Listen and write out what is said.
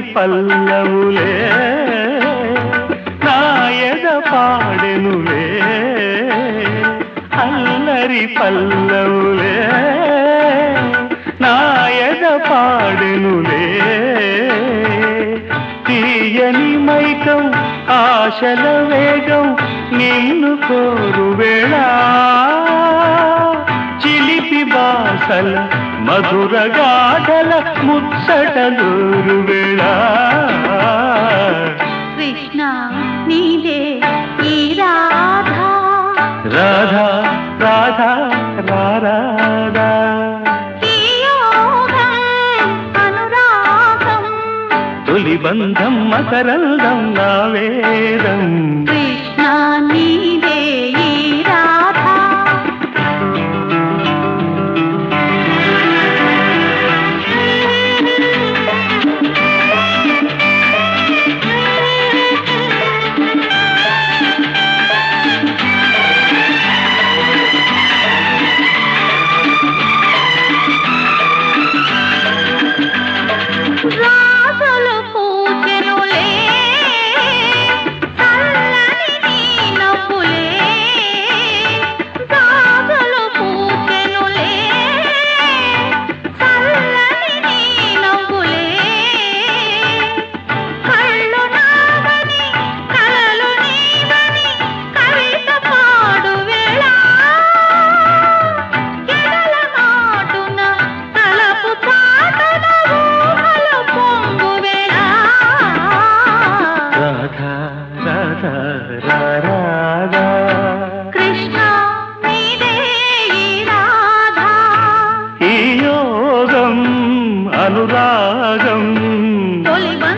పల్లవులే నాయద పాడెనులే అల్లరి పల్లవులే నాయద పాడెనులే తీయని మైకం ఆశల వేగం నిన్ను కోరు వేళ చిలిపి బాసల మధుర గాథల ముచ్చటలూరు వేళ కృష్ణ నీదే ఈ రాధా రాధా రాధా రాధా ఈ యోగం అనురాగం తొలి బంధం మకరందం నా వేదం కృష్ణ నీదే ఈ రాధా రాసులు పూచెనులే చల్లని నీ నవ్వులే రాసులు పూచెనులే చల్లని నీ నవ్వులే కళ్ళు నావని కలలు నీవని కవిత పాడు వేళ ఎడల నాటున తలపు చాటున ఊహల పొంగు వేళ రాధా రాధా రాధా కృష్ణ నీదే ఈ రాధా ఈ యోగం అనురాగం తొలి